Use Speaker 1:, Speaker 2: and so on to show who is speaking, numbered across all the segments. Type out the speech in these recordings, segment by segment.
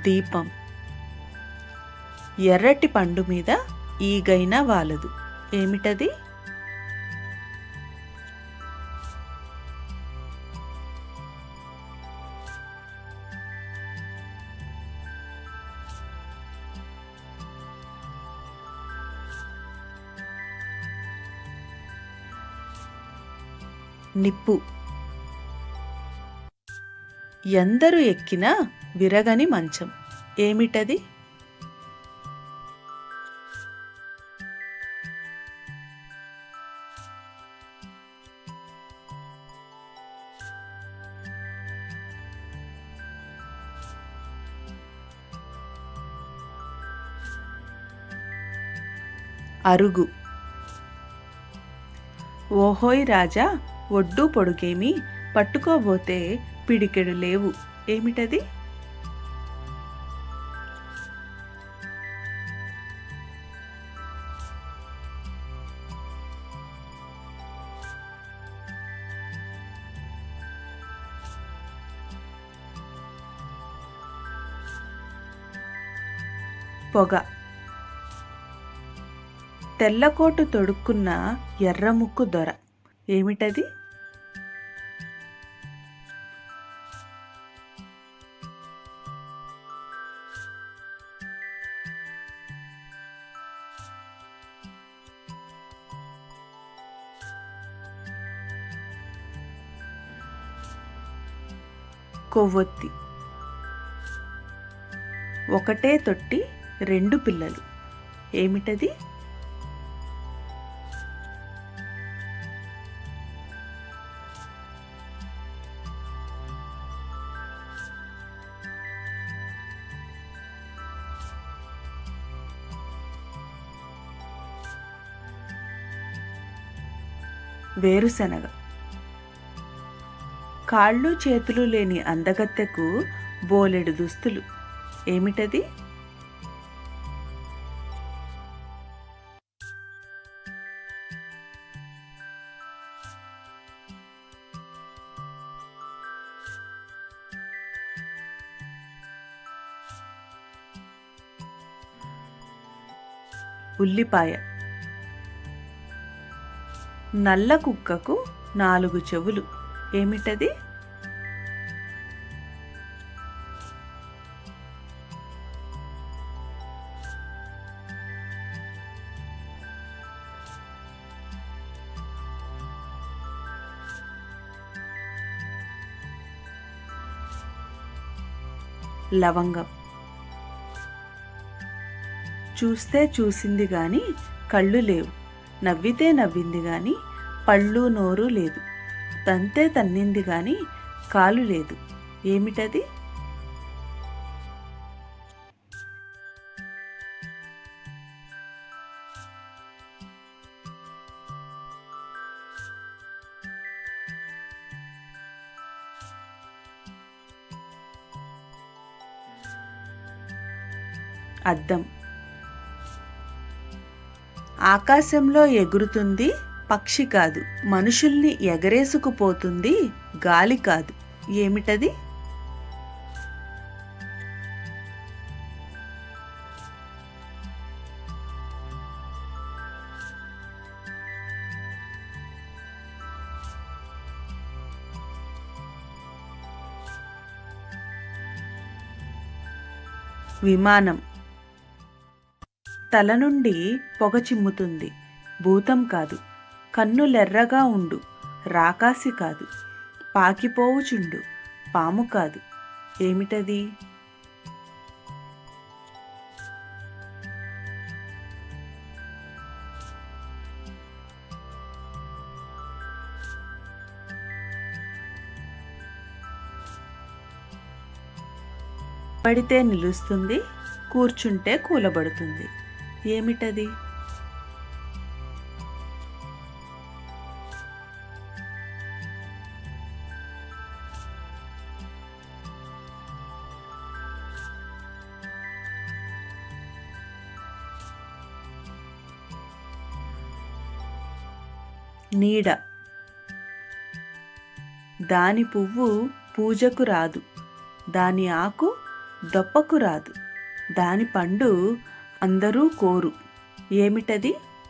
Speaker 1: దీపం ఎర్రటి పండు మీద ఈగైనా వాలదు ఏమిటది నిప్పు ఎందరు ఎక్కినా విరగని మంచం ఏమిటది అరుగు ఓహోయ్ రాజా ఒడ్డు పొడుగేమి పట్టుకోబోతే పిడికెడు లేవు ఏమిటది పొగ తెల్లకోటు తొడుక్కున్న ఎర్రముక్కు దొర ఏమిటది కొవ్వొత్తి ఒకటే తొట్టి రెండు పిల్లలు ఏమిటది వేరుశనగ కాళ్ళు చేతులు లేని అందగత్తెకు బోలెడు దుస్తులు ఏమిటది ఉల్లిపాయ నల్ల కుక్కకు నాలుగు చెవులు ఏమిటది లవంగం చూస్తే చూసింది గాని కళ్ళు లేవు నవ్వితే నవ్వింది గాని పళ్ళు నోరు లేదు తంతే తన్నింది గాని కాలు లేదు ఏమిటది అద్దం ఆకాశంలో ఎగురుతుంది పక్షి కాదు మనుషుల్ని ఎగరేసుకుపోతుంది గాలి కాదు ఏమిటది విమానం తల నుండి పొగ చిమ్ముతుంది భూతం కాదు కన్నులెర్రగా ఉండు రాకాసి కాదు పాకిపోవుచుండు పాము కాదు ఏమిటది పడితే నిలుస్తుంది కూర్చుంటే కూలబడుతుంది ఏమిటది నీడ దాని పువ్వు పూజకు రాదు దాని ఆకు దొప్పకు రాదు దాని పండు అందరూ కోరు ఏమిటది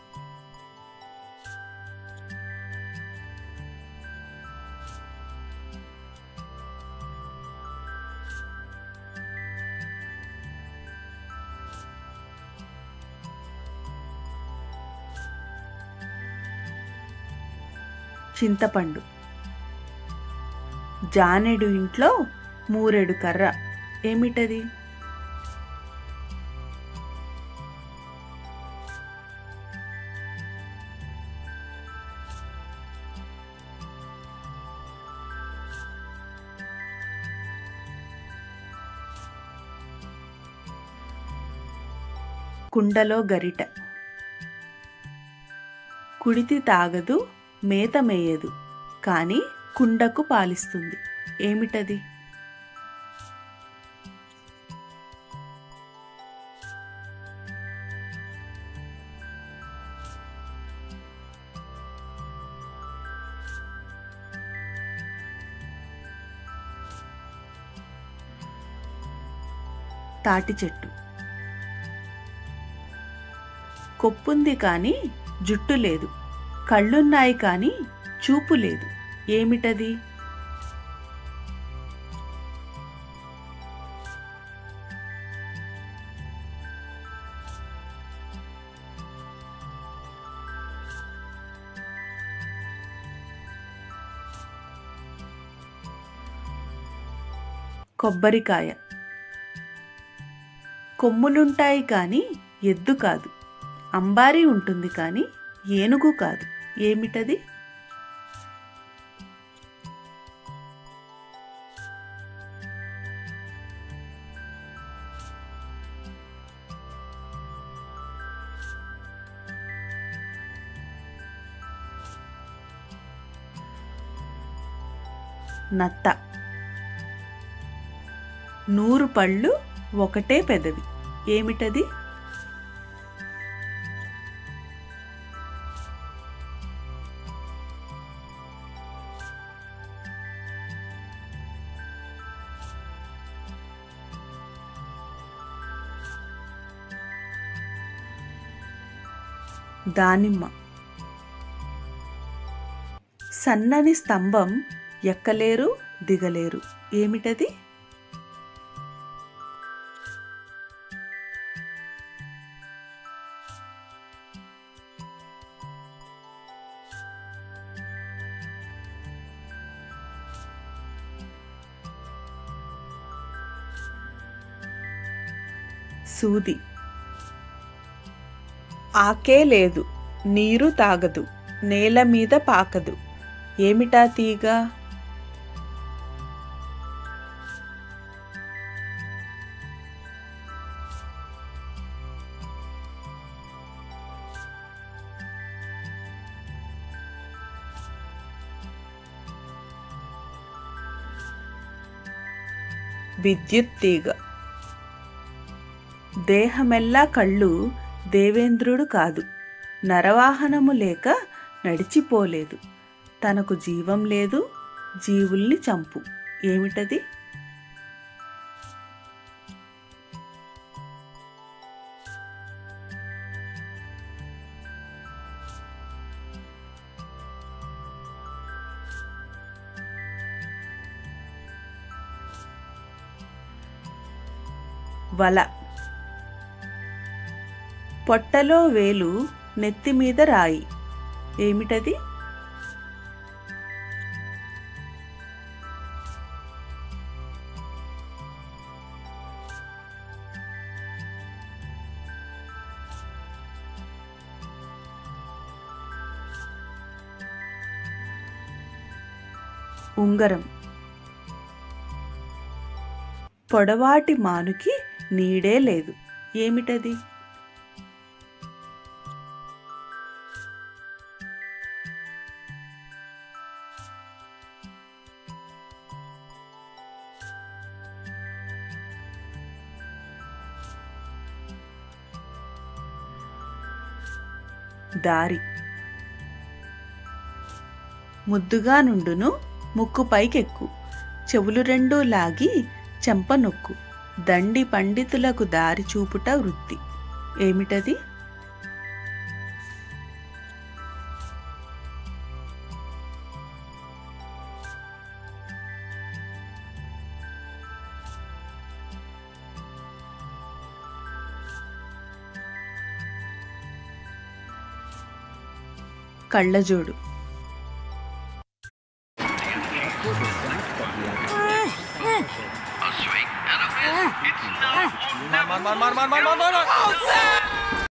Speaker 1: చింతపండు జానెడు ఇంట్లో మూరెడు కర్ర ఏమిటది కుండలో గరిట కుడితి తాగదు మేత మేయదు కానీ కుండకు పాలిస్తుంది ఏమిటది తాటి చెట్టు కొప్పుంది కానీ జుట్టు లేదు కళ్ళున్నాయి కానీ చూపు లేదు ఏమిటది కొబ్బరికాయ కొమ్ములుంటాయి కానీ ఎద్దు కాదు అంబారీ ఉంటుంది కానీ ఏనుగు కాదు ఏమిటది నత్త నూరు పళ్ళు ఒకటే పెదవి ఏమిటది దానిమ్మ సన్నని స్తంభం ఎక్కలేరు దిగలేరు ఏమిటది సూది ఆకే లేదు నీరు తాగదు నేల మీద పాకదు ఏమిటా తీగ విద్యుత్ తీగ దేహమెల్లా కళ్ళు దేవేంద్రుడు కాదు నరవాహనము లేక నడిచిపోలేదు తనకు జీవం లేదు జీవుల్ని చంపు ఏమిటది వల పొట్టలో వేలు నెత్తి మీద రాయి ఏమిటది ఉంగరం పొడవాటి మానుకి నీడే లేదు ఏమిటది దారి ముద్దుగా నుండును ముక్కు పైకెక్కు చెవులు రెండూ లాగి చెంప నొక్కు దండి పండితులకు దారి చూపుట వృత్తి ఏమిటది కళ్ళజోడు
Speaker 2: Man, man, man, man, man, man, man, man.